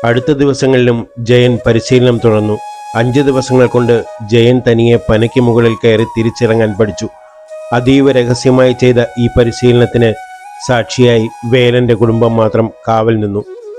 അടുത്ത ദിവസങ്ങളിലും ജയൻ പരിശീലനം തുടർന്നു അഞ്ച് ദിവസങ്ങൾ കൊണ്ട് ജയൻ തനിയെ പനയ്ക്ക് മുകളിൽ കയറി തിരിച്ചിറങ്ങാൻ പഠിച്ചു അതീവ രഹസ്യമായി ചെയ്ത ഈ പരിശീലനത്തിന് സാക്ഷിയായി വേലന്റെ കുടുംബം മാത്രം കാവൽ നിന്നു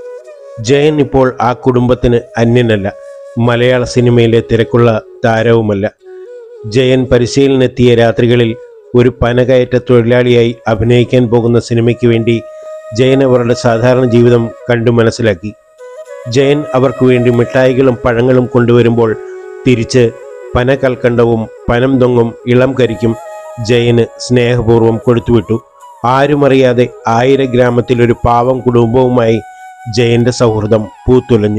ജയൻ ഇപ്പോൾ ആ കുടുംബത്തിന് അന്യനല്ല മലയാള സിനിമയിലെ തിരക്കുള്ള താരവുമല്ല ജയൻ പരിശീലനെത്തിയ രാത്രികളിൽ ഒരു പനകയറ്റ തൊഴിലാളിയായി അഭിനയിക്കാൻ പോകുന്ന സിനിമയ്ക്ക് വേണ്ടി ജയൻ അവരുടെ സാധാരണ ജീവിതം കണ്ടു മനസ്സിലാക്കി ജയൻ അവർക്ക് വേണ്ടി മിഠായികളും പഴങ്ങളും കൊണ്ടുവരുമ്പോൾ തിരിച്ച് പന കൽക്കണ്ടവും പനം തൊങ്ങും ഇളം കരിക്കും ജയന് സ്നേഹപൂർവ്വം കൊടുത്തുവിട്ടു ആരുമറിയാതെ ആയിര ഗ്രാമത്തിലൊരു പാവം കുടുംബവുമായി ജയന്റെ സൗഹൃദം പൂത്തുലഞ്ഞു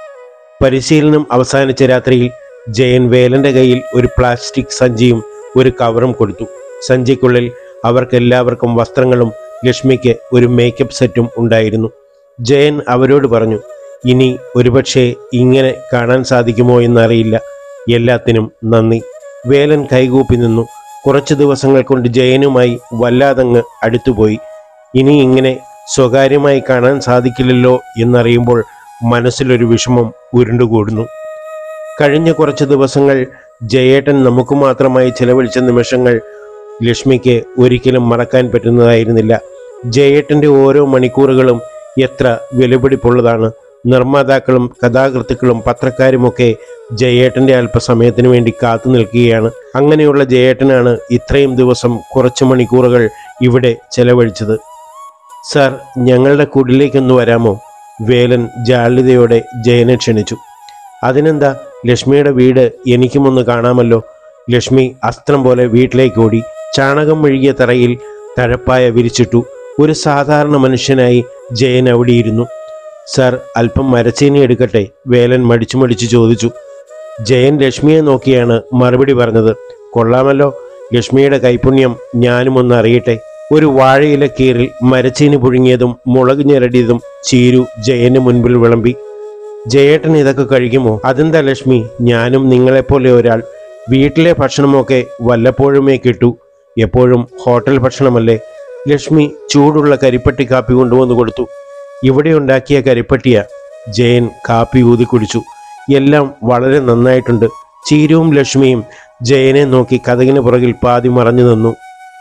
പരിശീലനം അവസാനിച്ച രാത്രിയിൽ ജയൻ വേലന്റെ കയ്യിൽ ഒരു പ്ലാസ്റ്റിക് സഞ്ചിയും ഒരു കവറും കൊടുത്തു സഞ്ചിക്കുള്ളിൽ അവർക്കെല്ലാവർക്കും വസ്ത്രങ്ങളും ലക്ഷ്മിക്ക് ഒരു മേക്കപ്പ് സെറ്റും ഉണ്ടായിരുന്നു ജയൻ അവരോട് പറഞ്ഞു ഇനി ഒരുപക്ഷെ ഇങ്ങനെ കാണാൻ സാധിക്കുമോ എന്നറിയില്ല എല്ലാത്തിനും നന്ദി വേലൻ കൈകൂപ്പി നിന്നു കുറച്ചു ദിവസങ്ങൾ കൊണ്ട് ജയനുമായി വല്ലാതങ്ങ് അടുത്തുപോയി ഇനി ഇങ്ങനെ സ്വകാര്യമായി കാണാൻ സാധിക്കില്ലല്ലോ എന്നറിയുമ്പോൾ മനസ്സിലൊരു വിഷമം ഉരുണ്ടുകൂടുന്നു കഴിഞ്ഞ കുറച്ച് ദിവസങ്ങൾ ജയേട്ടൻ നമുക്ക് മാത്രമായി ചെലവഴിച്ച നിമിഷങ്ങൾ ലക്ഷ്മിക്ക് ഒരിക്കലും മറക്കാൻ പറ്റുന്നതായിരുന്നില്ല ജയേട്ടന്റെ ഓരോ മണിക്കൂറുകളും എത്ര വിലപിടിപ്പുള്ളതാണ് നിർമ്മാതാക്കളും കഥാകൃത്തുക്കളും പത്രക്കാരുമൊക്കെ ജയേട്ടന്റെ അല്പസമയത്തിന് വേണ്ടി കാത്തു നിൽക്കുകയാണ് അങ്ങനെയുള്ള ജയേട്ടനാണ് ഇത്രയും ദിവസം കുറച്ച് മണിക്കൂറുകൾ ഇവിടെ ചെലവഴിച്ചത് സാർ ഞങ്ങളുടെ കുടിലേക്കൊന്ന് വരാമോ വേലൻ ജാള്യതയോടെ ജയനെ ക്ഷണിച്ചു അതിനെന്താ ലക്ഷ്മിയുടെ വീട് എനിക്കുമൊന്ന് കാണാമല്ലോ ലക്ഷ്മി അസ്ത്രം പോലെ വീട്ടിലേക്ക് ഓടി ചാണകം മെഴുകിയ തറയിൽ തഴപ്പായ വിരിച്ചിട്ടു ഒരു സാധാരണ മനുഷ്യനായി ജയൻ അവിടെയിരുന്നു സാർ അല്പം മരച്ചീനി എടുക്കട്ടെ വേലൻ മടിച്ചു മടിച്ചു ചോദിച്ചു ജയൻ ലക്ഷ്മിയെ നോക്കിയാണ് മറുപടി പറഞ്ഞത് കൊള്ളാമല്ലോ ലക്ഷ്മിയുടെ കൈപുണ്യം ഞാനും ഒന്ന് അറിയട്ടെ ഒരു വാഴയില കീറിൽ മരച്ചീനി പുഴുങ്ങിയതും മുളക് ഞെരടിയതും ചീരു ജയന് മുൻപിൽ വിളമ്പി ജയേട്ടൻ ഇതൊക്കെ കഴിക്കുമോ അതെന്താ ലക്ഷ്മി ഞാനും നിങ്ങളെപ്പോലെ ഒരാൾ വീട്ടിലെ ഭക്ഷണമൊക്കെ വല്ലപ്പോഴുമേ കിട്ടൂ എപ്പോഴും ഹോട്ടൽ ഭക്ഷണമല്ലേ ലക്ഷ്മി ചൂടുള്ള കരിപ്പട്ടി കാപ്പി കൊണ്ടുവന്ന് കൊടുത്തു ഇവിടെ ഉണ്ടാക്കിയ കരിപ്പട്ടിയ ജയൻ കാപ്പി ഊതി കുടിച്ചു എല്ലാം വളരെ നന്നായിട്ടുണ്ട് ചീരുവും ലക്ഷ്മിയും ജയനെ നോക്കി കഥകിന് പുറകിൽ പാതി മറഞ്ഞു നിന്നു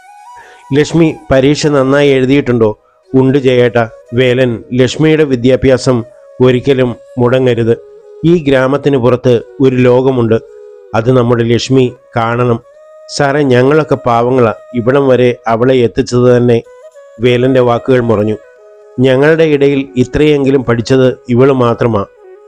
ലക്ഷ്മി പരീക്ഷ നന്നായി എഴുതിയിട്ടുണ്ടോ ഉണ്ട് ജയേട്ട വേലൻ ലക്ഷ്മിയുടെ വിദ്യാഭ്യാസം ഒരിക്കലും മുടങ്ങരുത് ഈ ഗ്രാമത്തിന് പുറത്ത് ഒരു ലോകമുണ്ട് അത് നമ്മുടെ ലക്ഷ്മി കാണണം സാറേ ഞങ്ങളൊക്കെ പാവങ്ങളാ ഇവിടം വരെ അവളെ എത്തിച്ചത് തന്നെ വേലന്റെ വാക്കുകൾ മുറഞ്ഞു ഞങ്ങളുടെ ഇടയിൽ ഇത്രയെങ്കിലും പഠിച്ചത് ഇവള് മാത്രമാ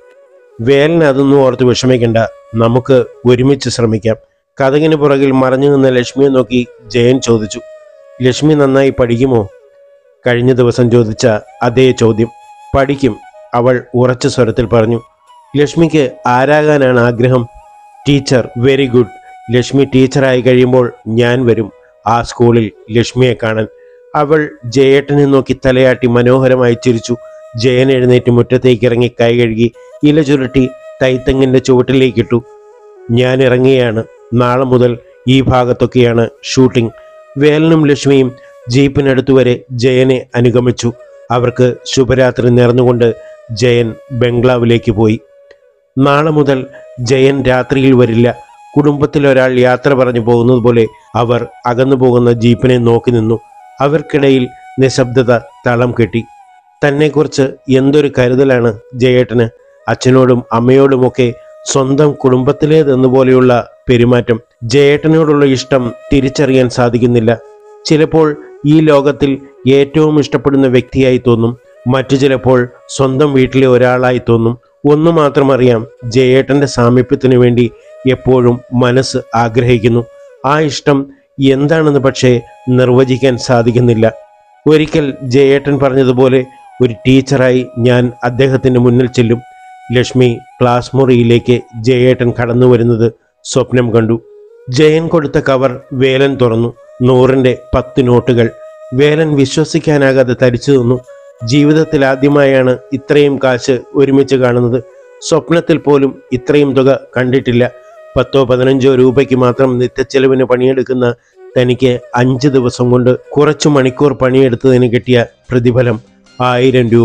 വേലൻ അതൊന്നും ഓർത്ത് വിഷമിക്കണ്ട നമുക്ക് ഒരുമിച്ച് ശ്രമിക്കാം കഥകിന് പുറകിൽ മറഞ്ഞു നിന്ന ലക്ഷ്മിയെ നോക്കി ജയൻ ചോദിച്ചു ലക്ഷ്മി നന്നായി പഠിക്കുമോ കഴിഞ്ഞ ദിവസം ചോദിച്ച അതേ ചോദ്യം പഠിക്കും അവൾ ഉറച്ച സ്വരത്തിൽ പറഞ്ഞു ലക്ഷ്മിക്ക് ആരാകാനാണ് ആഗ്രഹം ടീച്ചർ വെരി ഗുഡ് ലക്ഷ്മി ടീച്ചറായി കഴിയുമ്പോൾ ഞാൻ വരും ആ സ്കൂളിൽ ലക്ഷ്മിയെ കാണാൻ അവൾ ജയേട്ടനെ നോക്കി തലയാട്ടി മനോഹരമായി ചിരിച്ചു ജയൻ എഴുന്നേറ്റ് മുറ്റത്തേക്ക് ഇറങ്ങി കൈ കഴുകി ഇല ചുരുട്ടി തൈത്തങ്ങിന്റെ ചുവട്ടിലേക്കിട്ടു ഞാൻ ഇറങ്ങിയാണ് നാളെ മുതൽ ഈ ഭാഗത്തൊക്കെയാണ് ഷൂട്ടിംഗ് വേലനും ലക്ഷ്മിയും ജീപ്പിനടുത്തു വരെ ജയനെ അനുഗമിച്ചു അവർക്ക് ശുഭരാത്രി നേർന്നുകൊണ്ട് ജയൻ ബംഗ്ലാവിലേക്ക് പോയി നാളെ മുതൽ ജയൻ രാത്രിയിൽ വരില്ല കുടുംബത്തിലൊരാൾ യാത്ര പറഞ്ഞു പോകുന്നത് പോലെ അവർ അകന്നു പോകുന്ന ജീപ്പിനെ നോക്കി നിന്നു അവർക്കിടയിൽ നിശബ്ദത തളം കെട്ടി തന്നെക്കുറിച്ച് എന്തൊരു കരുതലാണ് ജയേട്ടന് അച്ഛനോടും അമ്മയോടുമൊക്കെ സ്വന്തം കുടുംബത്തിലേതെന്നുപോലെയുള്ള പെരുമാറ്റം ജയേട്ടനോടുള്ള ഇഷ്ടം തിരിച്ചറിയാൻ സാധിക്കുന്നില്ല ചിലപ്പോൾ ഈ ലോകത്തിൽ ഏറ്റവും ഇഷ്ടപ്പെടുന്ന വ്യക്തിയായി തോന്നും മറ്റു ചിലപ്പോൾ സ്വന്തം വീട്ടിലെ ഒരാളായി തോന്നും ഒന്നു മാത്രം അറിയാം ജയേട്ടന്റെ സാമീപ്യത്തിനു വേണ്ടി എപ്പോഴും മനസ്സ് ആഗ്രഹിക്കുന്നു ആ ഇഷ്ടം എന്താണെന്ന് പക്ഷേ നിർവചിക്കാൻ സാധിക്കുന്നില്ല ഒരിക്കൽ ജയേട്ടൻ പറഞ്ഞതുപോലെ ഒരു ടീച്ചറായി ഞാൻ അദ്ദേഹത്തിന്റെ മുന്നിൽ ചെല്ലും ലക്ഷ്മി ക്ലാസ് മുറിയിലേക്ക് ജയേട്ടൻ കടന്നു വരുന്നത് സ്വപ്നം കണ്ടു ജയൻ കൊടുത്ത കവർ വേലൻ തുറന്നു നൂറിന്റെ പത്ത് നോട്ടുകൾ വേലൻ വിശ്വസിക്കാനാകാതെ തരിച്ചു നിന്നു ജീവിതത്തിൽ ആദ്യമായാണ് ഇത്രയും കാശ് ഒരുമിച്ച് കാണുന്നത് സ്വപ്നത്തിൽ പോലും ഇത്രയും തുക കണ്ടിട്ടില്ല പത്തോ പതിനഞ്ചോ രൂപയ്ക്ക് മാത്രം നിത്യച്ചെലവിന് പണിയെടുക്കുന്ന തനിക്ക് അഞ്ച് ദിവസം കൊണ്ട് കുറച്ചു മണിക്കൂർ പണിയെടുത്തതിന് കിട്ടിയ പ്രതിഫലം ആയിരം രൂപ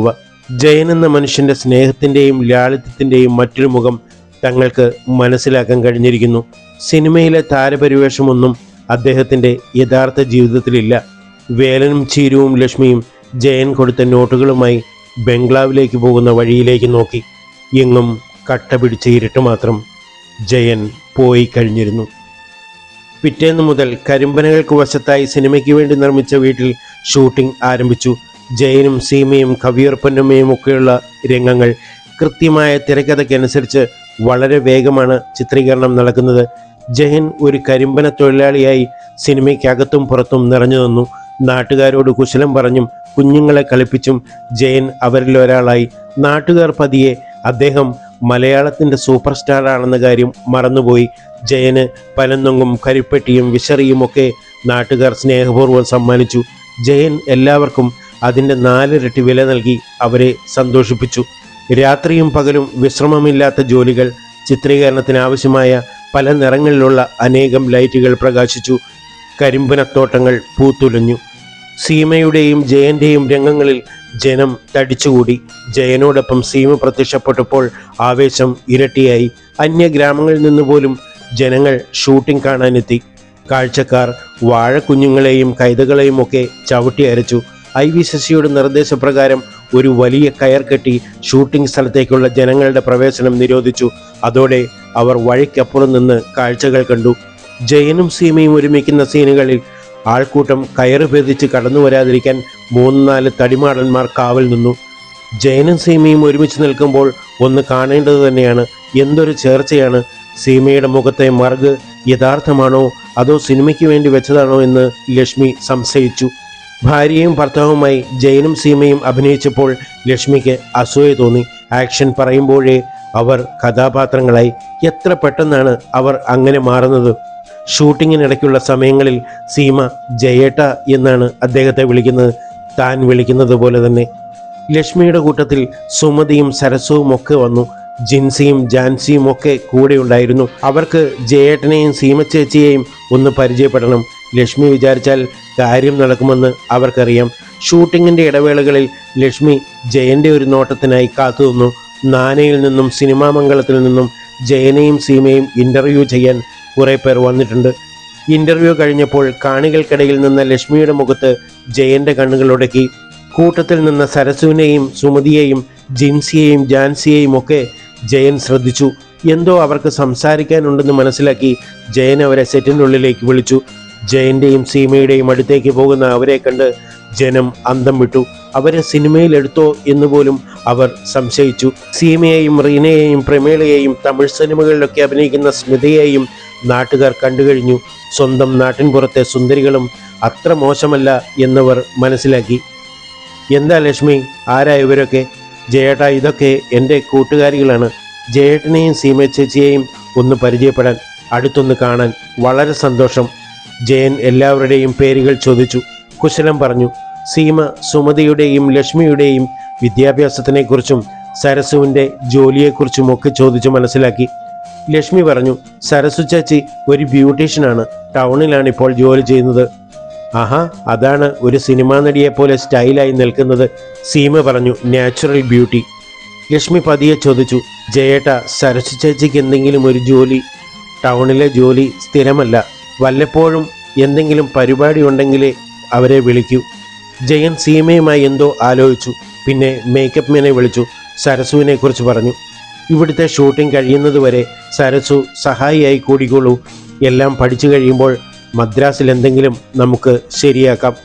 ജയൻ എന്ന മനുഷ്യന്റെ സ്നേഹത്തിന്റെയും ലാളിത്യത്തിന്റെയും മറ്റൊരു മുഖം തങ്ങൾക്ക് മനസ്സിലാക്കാൻ കഴിഞ്ഞിരിക്കുന്നു സിനിമയിലെ താരപരിവേഷമൊന്നും അദ്ദേഹത്തിന്റെ യഥാർത്ഥ ജീവിതത്തിലില്ല വേലനും ചീരുവും ലക്ഷ്മിയും ജയൻ കൊടുത്ത നോട്ടുകളുമായി ബംഗ്ലാവിലേക്ക് പോകുന്ന വഴിയിലേക്ക് നോക്കി എങ്ങും കട്ട പിടിച്ച ഇരുട്ട് മാത്രം ജയൻ പോയി കഴിഞ്ഞിരുന്നു പിറ്റേന്ന് മുതൽ കരിമ്പനകൾക്ക് വശത്തായി സിനിമയ്ക്ക് വേണ്ടി നിർമ്മിച്ച വീട്ടിൽ ഷൂട്ടിംഗ് ആരംഭിച്ചു ജയനും സീമയും കവിയർപ്പന്നമ്മയും ഒക്കെയുള്ള രംഗങ്ങൾ കൃത്യമായ തിരക്കഥയ്ക്കനുസരിച്ച് വളരെ വേഗമാണ് ചിത്രീകരണം നടക്കുന്നത് ജയൻ ഒരു കരിമ്പന തൊഴിലാളിയായി സിനിമയ്ക്കകത്തും പുറത്തും നിറഞ്ഞു നിന്നു നാട്ടുകാരോട് കുശലം പറഞ്ഞും കുഞ്ഞുങ്ങളെ കളിപ്പിച്ചും ജയൻ അവരിൽ ഒരാളായി നാട്ടുകാർ പതിയെ അദ്ദേഹം മലയാളത്തിൻ്റെ സൂപ്പർ സ്റ്റാർ ആണെന്ന കാര്യം മറന്നുപോയി ജയന് പലന്നൊങ്ങും കരിപ്പെട്ടിയും വിശറിയും ഒക്കെ നാട്ടുകാർ സ്നേഹപൂർവ്വം സമ്മാനിച്ചു ജയൻ എല്ലാവർക്കും അതിൻ്റെ നാലിരട്ടി വില നൽകി അവരെ സന്തോഷിപ്പിച്ചു രാത്രിയും പകലും വിശ്രമമില്ലാത്ത ജോലികൾ ചിത്രീകരണത്തിന് ആവശ്യമായ പല നിറങ്ങളിലുള്ള അനേകം ലൈറ്റുകൾ പ്രകാശിച്ചു കരിമ്പനത്തോട്ടങ്ങൾ പൂത്തുലഞ്ഞു സീമയുടെയും ജയന്റെയും രംഗങ്ങളിൽ ജനം തടിച്ചുകൂടി ജയനോടൊപ്പം സീമ പ്രത്യക്ഷപ്പെട്ടപ്പോൾ ആവേശം ഇരട്ടിയായി അന്യഗ്രാമങ്ങളിൽ നിന്ന് പോലും ജനങ്ങൾ ഷൂട്ടിംഗ് കാണാനെത്തി കാഴ്ചക്കാർ വാഴക്കുഞ്ഞുങ്ങളെയും കൈതകളെയും ഒക്കെ ചവിട്ടി അരച്ചു ഐ വി ശശിയുടെ നിർദ്ദേശപ്രകാരം ഒരു വലിയ കയർ കെട്ടി ഷൂട്ടിംഗ് സ്ഥലത്തേക്കുള്ള ജനങ്ങളുടെ പ്രവേശനം നിരോധിച്ചു അതോടെ അവർ വഴിക്കപ്പുറം നിന്ന് കാഴ്ചകൾ കണ്ടു ജയനും സീമയും ഒരുമിക്കുന്ന സീനുകളിൽ ആൾക്കൂട്ടം കയറ് ഭേദിച്ച് കടന്നു വരാതിരിക്കാൻ മൂന്ന് നാല് തടിമാടന്മാർ കാവൽ നിന്നു ജയനും സീമയും ഒരുമിച്ച് നിൽക്കുമ്പോൾ ഒന്ന് കാണേണ്ടത് തന്നെയാണ് എന്തൊരു ചേർച്ചയാണ് സീമയുടെ മുഖത്തെ മറുക് യഥാർത്ഥമാണോ അതോ സിനിമയ്ക്ക് വേണ്ടി വെച്ചതാണോ എന്ന് ലക്ഷ്മി സംശയിച്ചു ഭാര്യയും ഭർത്താവുമായി ജയനും സീമയും അഭിനയിച്ചപ്പോൾ ലക്ഷ്മിക്ക് അസൂയ തോന്നി ആക്ഷൻ പറയുമ്പോഴേ അവർ കഥാപാത്രങ്ങളായി എത്ര പെട്ടെന്നാണ് അവർ അങ്ങനെ മാറുന്നത് ഷൂട്ടിങ്ങിനിടയ്ക്കുള്ള സമയങ്ങളിൽ സീമ ജയേട്ട എന്നാണ് അദ്ദേഹത്തെ വിളിക്കുന്നത് താൻ വിളിക്കുന്നത് പോലെ തന്നെ ലക്ഷ്മിയുടെ കൂട്ടത്തിൽ സുമതിയും സരസ്വവും ഒക്കെ വന്നു ജിൻസിയും ജാൻസിയും ഒക്കെ കൂടെ ഉണ്ടായിരുന്നു അവർക്ക് ജയേട്ടനെയും സീമ ചേച്ചിയെയും ഒന്ന് പരിചയപ്പെടണം ലക്ഷ്മി വിചാരിച്ചാൽ കാര്യം നടക്കുമെന്ന് അവർക്കറിയാം ഷൂട്ടിങ്ങിന്റെ ഇടവേളകളിൽ ലക്ഷ്മി ജയന്റെ ഒരു നോട്ടത്തിനായി കാത്തുനിന്നു നാനയിൽ നിന്നും സിനിമാ മംഗളത്തിൽ നിന്നും ജയനെയും സീമയും ഇന്റർവ്യൂ ചെയ്യാൻ കുറെ പേർ വന്നിട്ടുണ്ട് ഇന്റർവ്യൂ കഴിഞ്ഞപ്പോൾ കാണികൾക്കിടയിൽ നിന്ന ലക്ഷ്മിയുടെ മുഖത്ത് ജയന്റെ കണ്ണുകളുടക്കി കൂട്ടത്തിൽ നിന്ന സരസുവിനെയും സുമതിയെയും ജിൻസിയെയും ജാൻസിയെയും ഒക്കെ ജയൻ ശ്രദ്ധിച്ചു എന്തോ അവർക്ക് സംസാരിക്കാനുണ്ടെന്ന് മനസ്സിലാക്കി ജയൻ അവരെ സെറ്റിൻ്റെ ഉള്ളിലേക്ക് വിളിച്ചു ജയന്റെയും സീമയുടെയും അടുത്തേക്ക് പോകുന്ന അവരെ കണ്ട് ജനം അന്തം വിട്ടു അവരെ സിനിമയിൽ എടുത്തോ എന്ന് പോലും അവർ സംശയിച്ചു സീമയെയും റീനയെയും പ്രമേളയെയും തമിഴ് സിനിമകളിലൊക്കെ അഭിനയിക്കുന്ന സ്മിതയെയും നാട്ടുകാർ കണ്ടുകഴിഞ്ഞു സ്വന്തം നാട്ടിൻപുറത്തെ സുന്ദരികളും അത്ര മോശമല്ല എന്നവർ മനസ്സിലാക്കി എന്താ ലക്ഷ്മി ആരാ ഇവരൊക്കെ ജയേട്ട ഇതൊക്കെ എൻ്റെ കൂട്ടുകാരികളാണ് ജയേട്ടനെയും സീമ ചേച്ചിയെയും ഒന്ന് പരിചയപ്പെടാൻ അടുത്തൊന്ന് കാണാൻ വളരെ സന്തോഷം ജയൻ എല്ലാവരുടെയും പേരുകൾ ചോദിച്ചു കുശലം പറഞ്ഞു സീമ സുമതിയുടെയും ലക്ഷ്മിയുടെയും വിദ്യാഭ്യാസത്തിനെക്കുറിച്ചും സരസുവിൻ്റെ ജോലിയെക്കുറിച്ചും ഒക്കെ ചോദിച്ചു മനസ്സിലാക്കി ലക്ഷ്മി പറഞ്ഞു സരസു ചേച്ചി ഒരു ബ്യൂട്ടീഷ്യനാണ് ടൗണിലാണ് ഇപ്പോൾ ജോലി ചെയ്യുന്നത് ആഹാ അതാണ് ഒരു സിനിമാ നടിയെ പോലെ സ്റ്റൈലായി നിൽക്കുന്നത് സീമ പറഞ്ഞു നാച്ചുറൽ ബ്യൂട്ടി ലക്ഷ്മി പതിയെ ചോദിച്ചു ജയേട്ട സരസു ചേച്ചിക്ക് എന്തെങ്കിലും ഒരു ജോലി ടൗണിലെ ജോലി സ്ഥിരമല്ല വല്ലപ്പോഴും എന്തെങ്കിലും പരിപാടി ഉണ്ടെങ്കിലേ അവരെ വിളിക്കൂ ജയൻ സീമയുമായി എന്തോ ആലോചിച്ചു പിന്നെ മേക്കപ്പ് മാനെ വിളിച്ചു സരസുവിനെ കുറിച്ച് പറഞ്ഞു ഇവിടുത്തെ ഷൂട്ടിംഗ് കഴിയുന്നതുവരെ സരസു സഹായിയായി കൂടിക്കോളൂ എല്ലാം പഠിച്ചു കഴിയുമ്പോൾ മദ്രാസിൽ എന്തെങ്കിലും നമുക്ക് ശരിയാക്കാം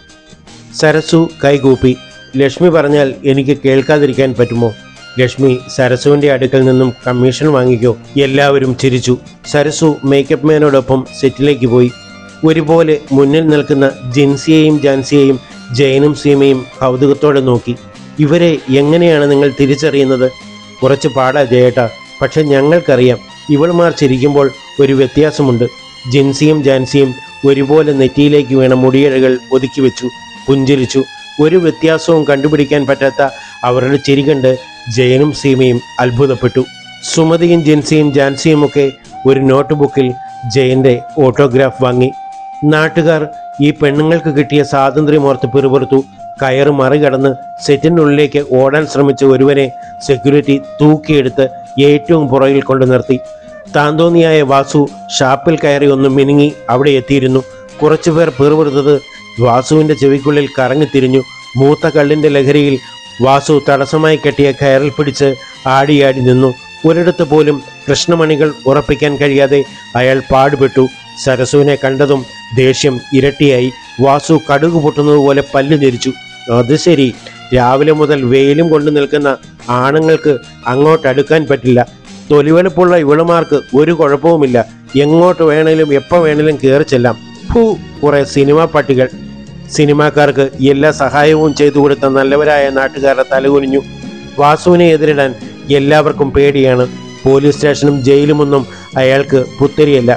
സരസു കൈകൂപ്പി ലക്ഷ്മി പറഞ്ഞാൽ എനിക്ക് കേൾക്കാതിരിക്കാൻ പറ്റുമോ ലക്ഷ്മി സരസുവിൻ്റെ അടുക്കൽ നിന്നും കമ്മീഷൻ വാങ്ങിക്കോ എല്ലാവരും ചിരിച്ചു സരസു മേക്കപ്പ് മാനോടൊപ്പം സെറ്റിലേക്ക് പോയി ഒരുപോലെ മുന്നിൽ നിൽക്കുന്ന ജിൻസിയെയും ജാൻസിയെയും ജയനും സീമയും കൗതുകത്തോടെ നോക്കി ഇവരെ എങ്ങനെയാണ് നിങ്ങൾ തിരിച്ചറിയുന്നത് കുറച്ച് പാടാ ജയേട്ട പക്ഷെ ഞങ്ങൾക്കറിയാം ഇവൾമാർ ചിരിക്കുമ്പോൾ ഒരു വ്യത്യാസമുണ്ട് ജിൻസിയും ജാൻസിയും ഒരുപോലെ നെറ്റിയിലേക്ക് വീണ മുടിയിഴകൾ ഒതുക്കി വെച്ചു പുഞ്ചിരിച്ചു ഒരു വ്യത്യാസവും കണ്ടുപിടിക്കാൻ പറ്റാത്ത അവരുടെ ചിരി കണ്ട് ജയനും സീമയും അത്ഭുതപ്പെട്ടു സുമതിയും ജിൻസിയും ജാൻസിയും ഒക്കെ ഒരു നോട്ട് ബുക്കിൽ ജയന്റെ ഓട്ടോഗ്രാഫ് വാങ്ങി നാട്ടുകാർ ഈ പെണ്ണുങ്ങൾക്ക് കിട്ടിയ സ്വാതന്ത്ര്യം ഓർത്ത് പിറുപിറുത്തു കയറ് മറികടന്ന് സെറ്റിനുള്ളിലേക്ക് ഓടാൻ ശ്രമിച്ച ഒരുവനെ സെക്യൂരിറ്റി തൂക്കിയെടുത്ത് ഏറ്റവും പുറകിൽ കൊണ്ടു നിർത്തി താന്തോന്നിയായ വാസു ഷാപ്പിൽ കയറി ഒന്ന് മിനുങ്ങി അവിടെ എത്തിയിരുന്നു കുറച്ചുപേർ പിറുപിറുത്തത് വാസുവിന്റെ ചെവിക്കുള്ളിൽ കറങ്ങിത്തിരിഞ്ഞു മൂത്ത കള്ളിന്റെ ലഹരിയിൽ വാസു തടസ്സമായി കെട്ടിയ കയറിൽ പിടിച്ച് ആടിയാടി നിന്നു ഒരിടത്ത് പോലും കൃഷ്ണമണികൾ ഉറപ്പിക്കാൻ കഴിയാതെ അയാൾ പാടുപെട്ടു സരസുവിനെ കണ്ടതും ദേഷ്യം ഇരട്ടിയായി വാസു കടുക് പൊട്ടുന്നതുപോലെ പല്ല് ധരിച്ചു അത് ശരി രാവിലെ മുതൽ വെയിലും കൊണ്ട് നിൽക്കുന്ന ആണുങ്ങൾക്ക് അങ്ങോട്ടടുക്കാൻ പറ്റില്ല തൊലിവെളുപ്പുള്ള ഇവളുമാർക്ക് ഒരു കുഴപ്പവുമില്ല എങ്ങോട്ട് വേണേലും എപ്പോൾ വേണേലും കയറി ചെല്ലാം ഹൂ കുറെ സിനിമാ പട്ടികൾ സിനിമാക്കാർക്ക് എല്ലാ സഹായവും ചെയ്തു കൊടുത്ത നല്ലവരായ നാട്ടുകാരുടെ തലകുനിഞ്ഞു വാസുവിനെ എതിരിടാൻ എല്ലാവർക്കും പേടിയാണ് പോലീസ് സ്റ്റേഷനും ജയിലുമൊന്നും അയാൾക്ക് പുത്തരിയല്ല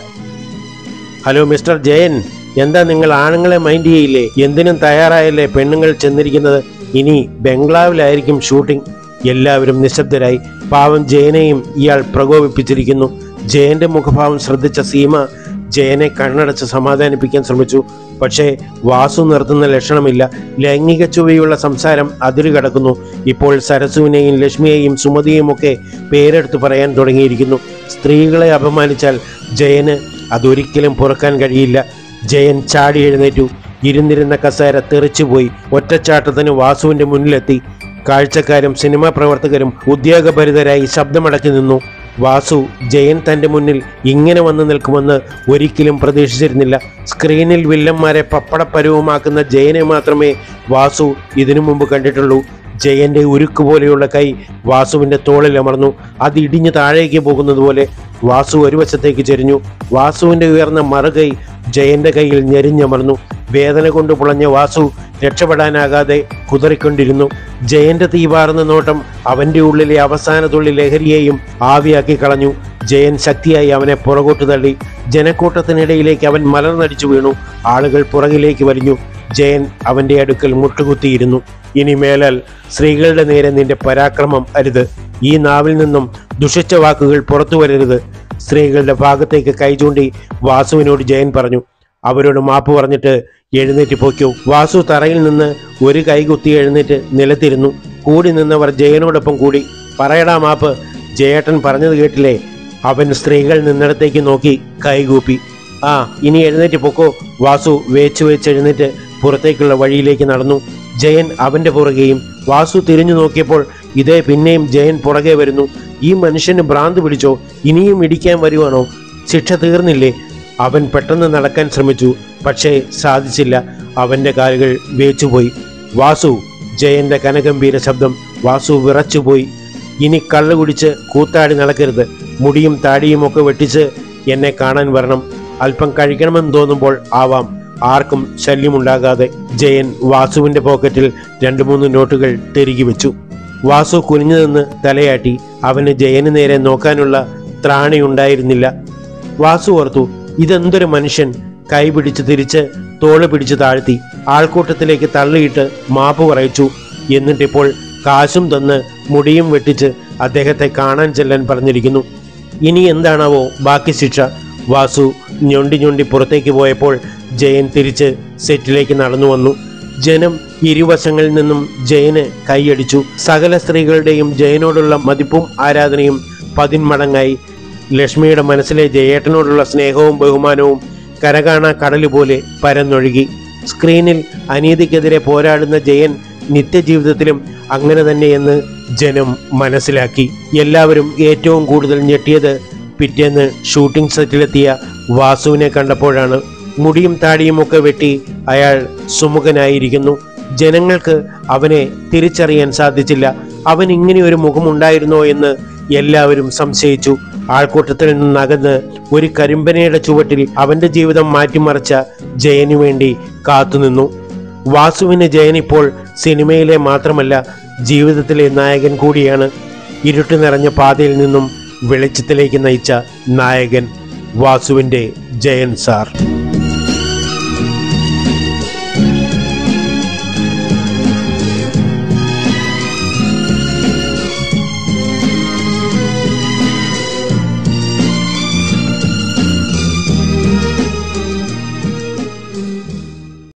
ഹലോ മിസ്റ്റർ ജയൻ എന്താ നിങ്ങൾ ആണുങ്ങളെ മൈൻഡ് ചെയ്യില്ലേ എന്തിനും തയ്യാറായല്ലേ പെണ്ണുങ്ങൾ ചെന്നിരിക്കുന്നത് ഇനി ബംഗ്ലാവിലായിരിക്കും ഷൂട്ടിംഗ് എല്ലാവരും നിശബ്ദരായി പാവം ജയനെയും ഇയാൾ പ്രകോപിപ്പിച്ചിരിക്കുന്നു ജയന്റെ മുഖഭാവം ശ്രദ്ധിച്ച സീമ ജയനെ കണ്ണടച്ച് സമാധാനിപ്പിക്കാൻ ശ്രമിച്ചു പക്ഷേ വാസു നിർത്തുന്ന ലക്ഷണമില്ല ലൈംഗിക ചുവയുള്ള സംസാരം അതിരു കടക്കുന്നു ഇപ്പോൾ സരസുവിനെയും ലക്ഷ്മിയെയും സുമതിയും ഒക്കെ പേരെടുത്ത് പറയാൻ തുടങ്ങിയിരിക്കുന്നു സ്ത്രീകളെ അപമാനിച്ചാൽ ജയന് അതൊരിക്കലും പുറക്കാൻ കഴിയില്ല ജയൻ ചാടി എഴുന്നേറ്റു ഇരുന്നിരുന്ന കസേര തെറിച്ചുപോയി ഒറ്റച്ചാട്ടത്തിന് വാസുവിന്റെ മുന്നിലെത്തി കാഴ്ചക്കാരും സിനിമാ പ്രവർത്തകരും ഉദ്യോഗഭരിതരായി ശബ്ദമടക്കി നിന്നു വാസു ജയൻ തന്റെ മുന്നിൽ ഇങ്ങനെ വന്നു നിൽക്കുമെന്ന് ഒരിക്കലും പ്രതീക്ഷിച്ചിരുന്നില്ല സ്ക്രീനിൽ വില്ലന്മാരെ പപ്പടപ്പരവുമാക്കുന്ന ജയനെ മാത്രമേ വാസു ഇതിനു മുമ്പ് കണ്ടിട്ടുള്ളൂ ജയന്റെ ഉരുക്ക് പോലെയുള്ള കൈ വാസുവിന്റെ തോളിൽ അമർന്നു അത് ഇടിഞ്ഞു താഴേക്ക് പോകുന്നത് പോലെ വാസു ഒരു വശത്തേക്ക് ചെരിഞ്ഞു വാസുവിന്റെ ഉയർന്ന മറുകൈ ജയന്റെ കയ്യിൽ ഞെരിഞ്ഞമർന്നു വേദന കൊണ്ട് പുളഞ്ഞ വാസു രക്ഷപ്പെടാനാകാതെ കുതറിക്കൊണ്ടിരുന്നു ജയന്റെ തീവാർന്ന നോട്ടം അവന്റെ ഉള്ളിലെ അവസാന തുള്ളി ലഹരിയെയും ആവിയാക്കി കളഞ്ഞു ജയൻ ശക്തിയായി അവനെ പുറകോട്ട് തള്ളി ജനക്കൂട്ടത്തിനിടയിലേക്ക് അവൻ മലർന്നടിച്ചു വീണു ആളുകൾ പുറകിലേക്ക് വലിഞ്ഞു ജയൻ അവന്റെ അടുക്കൽ മുട്ടുകുത്തിയിരുന്നു ഇനി മേലാൽ സ്ത്രീകളുടെ നേരെ നിന്റെ പരാക്രമം അരുത് ഈ നാവിൽ നിന്നും ദുഷിച്ച വാക്കുകൾ പുറത്തു വരരുത് സ്ത്രീകളുടെ ഭാഗത്തേക്ക് കൈ ചൂണ്ടി വാസുവിനോട് ജയൻ പറഞ്ഞു അവരോട് മാപ്പ് പറഞ്ഞിട്ട് എഴുന്നേറ്റ് പോയ്ക്കോ വാസു തറയിൽ നിന്ന് ഒരു കൈ കുത്തി എഴുന്നേറ്റ് നിലത്തിരുന്നു കൂടി നിന്നവർ ജയനോടൊപ്പം കൂടി പറയടാ മാപ്പ് ജയേട്ടൻ പറഞ്ഞത് കേട്ടില്ലേ അവൻ സ്ത്രീകൾ നിന്നിടത്തേക്ക് നോക്കി കൈകൂപ്പി ആ ഇനി എഴുന്നേറ്റ് പൊക്കോ വാസു വേച്ച് വെച്ച് എഴുന്നേറ്റ് പുറത്തേക്കുള്ള വഴിയിലേക്ക് നടന്നു ജയൻ അവന്റെ പുറകെയും വാസു തിരിഞ്ഞു നോക്കിയപ്പോൾ ഇതേ പിന്നെയും ജയൻ പുറകെ വരുന്നു ഈ മനുഷ്യന് ഭ്രാന്ത് പിടിച്ചോ ഇനിയും ഇടിക്കാൻ വരുവാണോ ശിക്ഷ തീർന്നില്ലേ അവൻ പെട്ടെന്ന് നടക്കാൻ ശ്രമിച്ചു പക്ഷേ സാധിച്ചില്ല അവന്റെ കാലുകൾ വേച്ചുപോയി വാസു ജയന്റെ കനഗംഭീര ശബ്ദം വാസു വിറച്ചുപോയി ഇനി കള്ളു കുടിച്ച് കൂത്താടി നടക്കരുത് മുടിയും താടിയും ഒക്കെ വെട്ടിച്ച് എന്നെ കാണാൻ വരണം അല്പം കഴിക്കണമെന്ന് തോന്നുമ്പോൾ ആവാം ആർക്കും ശല്യമുണ്ടാകാതെ ജയൻ വാസുവിന്റെ പോക്കറ്റിൽ രണ്ടു മൂന്ന് നോട്ടുകൾ തിരികെ വെച്ചു വാസു കുനിഞ്ഞു നിന്ന് തലയാട്ടി അവന് ജയന് നേരെ നോക്കാനുള്ള ത്രാണിയുണ്ടായിരുന്നില്ല വാസു ഓർത്തു ഇതെന്തൊരു മനുഷ്യൻ കൈ പിടിച്ച് തിരിച്ച് തോള് പിടിച്ച് താഴ്ത്തി ആൾക്കൂട്ടത്തിലേക്ക് തള്ളിയിട്ട് മാപ്പ് പറയിച്ചു എന്നിട്ടിപ്പോൾ കാശും തന്ന് മുടിയും വെട്ടിച്ച് അദ്ദേഹത്തെ കാണാൻ ചെല്ലാൻ പറഞ്ഞിരിക്കുന്നു ഇനി എന്താണാവോ ബാക്കി ശിക്ഷ വാസു ഞൊണ്ടി ഞൊണ്ടി പുറത്തേക്ക് പോയപ്പോൾ ജയൻ തിരിച്ച് സെറ്റിലേക്ക് നടന്നു വന്നു ജനം ഇരുവശങ്ങളിൽ നിന്നും ജയന് കൈയടിച്ചു സകല സ്ത്രീകളുടെയും ജയനോടുള്ള മതിപ്പും ആരാധനയും പതിന്മടങ്ങായി ലക്ഷ്മിയുടെ മനസ്സിലെ ജയേട്ടനോടുള്ള സ്നേഹവും ബഹുമാനവും കരകാണ കടല് പോലെ പരന്നൊഴുകി സ്ക്രീനിൽ അനീതിക്കെതിരെ പോരാടുന്ന ജയൻ നിത്യജീവിതത്തിലും അങ്ങനെ തന്നെയെന്ന് ജനം മനസ്സിലാക്കി എല്ലാവരും ഏറ്റവും കൂടുതൽ ഞെട്ടിയത് പിറ്റേന്ന് ഷൂട്ടിംഗ് സെറ്റിലെത്തിയ വാസുവിനെ കണ്ടപ്പോഴാണ് മുടിയും താടിയും ഒക്കെ വെട്ടി അയാൾ സുമുഖനായിരിക്കുന്നു ജനങ്ങൾക്ക് അവനെ തിരിച്ചറിയാൻ സാധിച്ചില്ല അവൻ ഇങ്ങനെ ഒരു മുഖമുണ്ടായിരുന്നോ എന്ന് എല്ലാവരും സംശയിച്ചു ആൾക്കൂട്ടത്തിൽ നിന്നകന്ന് ഒരു കരിമ്പനയുടെ ചുവട്ടിൽ അവന്റെ ജീവിതം മാറ്റിമറിച്ച ജയനു വേണ്ടി കാത്തുനിന്നു വാസുവിന് ജയൻ ഇപ്പോൾ സിനിമയിലെ മാത്രമല്ല ജീവിതത്തിലെ നായകൻ കൂടിയാണ് ഇരുട്ട് നിറഞ്ഞ പാതയിൽ നിന്നും വെളിച്ചത്തിലേക്ക് നയിച്ച നായകൻ വാസുവിൻ്റെ ജയൻ സാർ